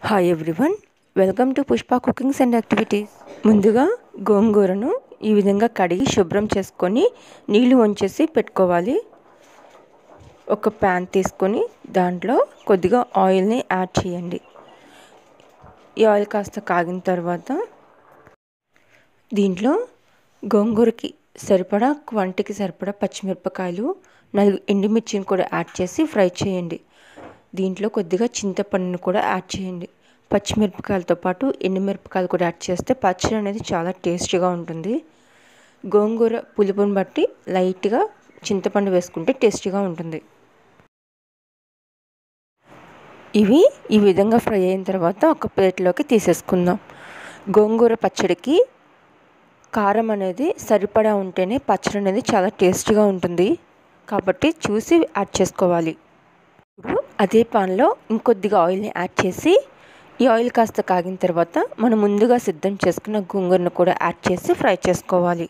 hi everyone welcome to Pushpa cookings and activities ముందుగా గోంగూరను ఈ విధంగా కడిగి శుభ్రం చేసుకొని నీళ్లు వంచేసి పెట్టుకోవాలి ఒక ప్యాన్ తీసుకొని దాంట్లో కొద్దిగా ఆయిల్ని యాడ్ చేయండి ఈ ఆయిల్ కాస్త కాగిన తర్వాత దీంట్లో గోంగూరకి సరిపడా క్వాంటిటీకి సరిపడా పచ్చిమిరపకాయలు నాలుగు ఎండుమిర్చిని కూడా యాడ్ చేసి ఫ్రై చేయండి దీంట్లో కొద్దిగా చింతపండును కూడా యాడ్ చేయండి పచ్చిమిరపకాయలతో పాటు ఎండుమిరపకాయలు కూడా యాడ్ చేస్తే పచ్చడి అనేది చాలా టేస్టీగా ఉంటుంది గోంగూర పులుపుని బట్టి లైట్గా చింతపండు వేసుకుంటే టేస్టీగా ఉంటుంది ఇవి ఈ విధంగా ఫ్రై అయిన తర్వాత ఒక ప్లేట్లోకి తీసేసుకుందాం గోంగూర పచ్చడికి కారం అనేది సరిపడా ఉంటేనే పచ్చడి అనేది చాలా టేస్టీగా ఉంటుంది కాబట్టి చూసి యాడ్ చేసుకోవాలి ఇప్పుడు అదే పాన్లో ఇంకొద్దిగా ఆయిల్ని యాడ్ చేసి ఈ ఆయిల్ కాస్త కాగిన తర్వాత మనం ముందుగా సిద్ధం చేసుకున్న గోంగూరను కూడా యాడ్ చేసి ఫ్రై చేసుకోవాలి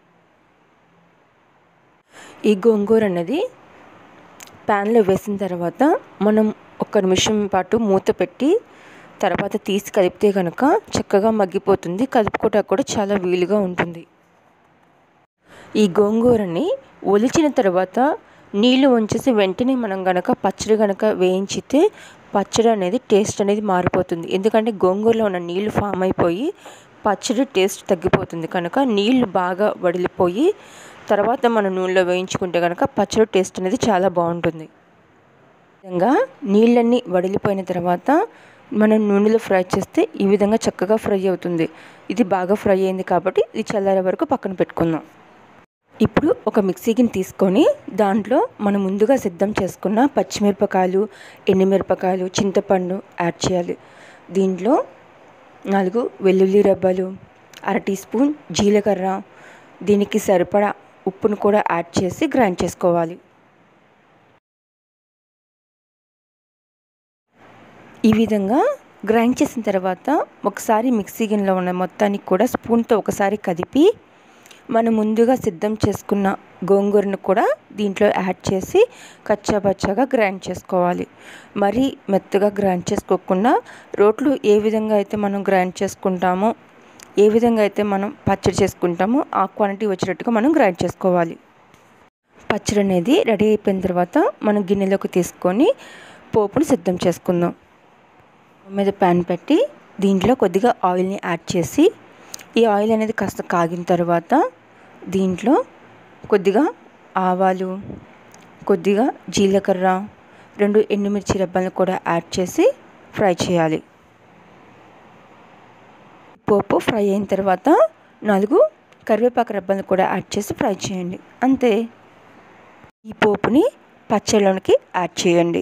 ఈ గోంగూర అనేది ప్యాన్లో వేసిన తర్వాత మనం ఒక నిమిషం పాటు మూత పెట్టి తర్వాత తీసి కలిపితే కనుక చక్కగా మగ్గిపోతుంది కలుపుకోవటానికి కూడా చాలా వీలుగా ఉంటుంది ఈ గోంగూరని ఒలిచిన తర్వాత నీళ్లు వంచేసి వెంటనే మనం గనక పచ్చడి గనక వేయించితే పచ్చడి అనేది టేస్ట్ అనేది మారిపోతుంది ఎందుకంటే గోంగూరలో ఉన్న నీళ్లు ఫామ్ అయిపోయి పచ్చడి టేస్ట్ తగ్గిపోతుంది కనుక నీళ్లు బాగా వడిలిపోయి తర్వాత మనం నూనెలో వేయించుకుంటే కనుక పచ్చడి టేస్ట్ అనేది చాలా బాగుంటుంది విధంగా నీళ్ళన్నీ వడిలిపోయిన తర్వాత మనం నూనెలో ఫ్రై చేస్తే ఈ విధంగా చక్కగా ఫ్రై అవుతుంది ఇది బాగా ఫ్రై అయింది కాబట్టి ఇది చల్లారే వరకు పక్కన పెట్టుకుందాం ఇప్పుడు ఒక మిక్సీకిని తీసుకొని దాంట్లో మనం ముందుగా సిద్ధం చేసుకున్న పచ్చిమిరపకాయలు ఎండుమిరపకాయలు చింతపండు యాడ్ చేయాలి దీంట్లో నాలుగు వెల్లుల్లి రెబ్బలు అర టీ స్పూన్ జీలకర్ర దీనికి సరిపడా ఉప్పును కూడా యాడ్ చేసి గ్రైండ్ చేసుకోవాలి ఈ విధంగా గ్రైండ్ చేసిన తర్వాత ఒకసారి మిక్సీ గిన్నెలో ఉన్న మొత్తానికి కూడా స్పూన్తో ఒకసారి కదిపి మనం ముందుగా సిద్ధం చేసుకున్న గోంగూరను కూడా దీంట్లో యాడ్ చేసి కచ్చాపచ్చాగా గ్రైండ్ చేసుకోవాలి మరీ మెత్తగా గ్రైండ్ చేసుకోకుండా రోట్లు ఏ విధంగా అయితే మనం గ్రైండ్ చేసుకుంటామో ఏ విధంగా అయితే మనం పచ్చడి చేసుకుంటామో ఆ క్వాంటిటీ వచ్చేటట్టుగా మనం గ్రైండ్ చేసుకోవాలి పచ్చడి అనేది రెడీ అయిపోయిన తర్వాత మనం గిన్నెలోకి తీసుకొని పోపును సిద్ధం చేసుకుందాం మీద ప్యాన్ పెట్టి దీంట్లో కొద్దిగా ఆయిల్ని యాడ్ చేసి ఈ ఆయిల్ అనేది కాస్త కాగిన తర్వాత దీంట్లో కొద్దిగా ఆవాలు కొద్దిగా జీలకర్ర రెండు ఎండుమిర్చి రెబ్బలను కూడా యాడ్ చేసి ఫ్రై చేయాలి పోపు ఫ్రై అయిన తర్వాత నాలుగు కరివేపాకు రెబ్బలను కూడా యాడ్ చేసి ఫ్రై చేయండి అంతే ఈ పోపుని పచ్చళ్ళలోనికి యాడ్ చేయండి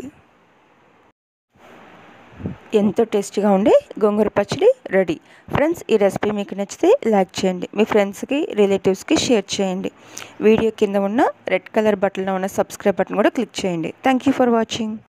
ఎంతో టేస్టీగా ఉండే గోంగూర పచ్చడి రెడీ ఫ్రెండ్స్ ఈ రెసిపీ మీకు నచ్చితే లైక్ చేయండి మీ ఫ్రెండ్స్కి రిలేటివ్స్కి షేర్ చేయండి వీడియో కింద ఉన్న రెడ్ కలర్ బటన్లో ఉన్న సబ్స్క్రైబ్ బటన్ కూడా క్లిక్ చేయండి థ్యాంక్ యూ ఫర్ వాచింగ్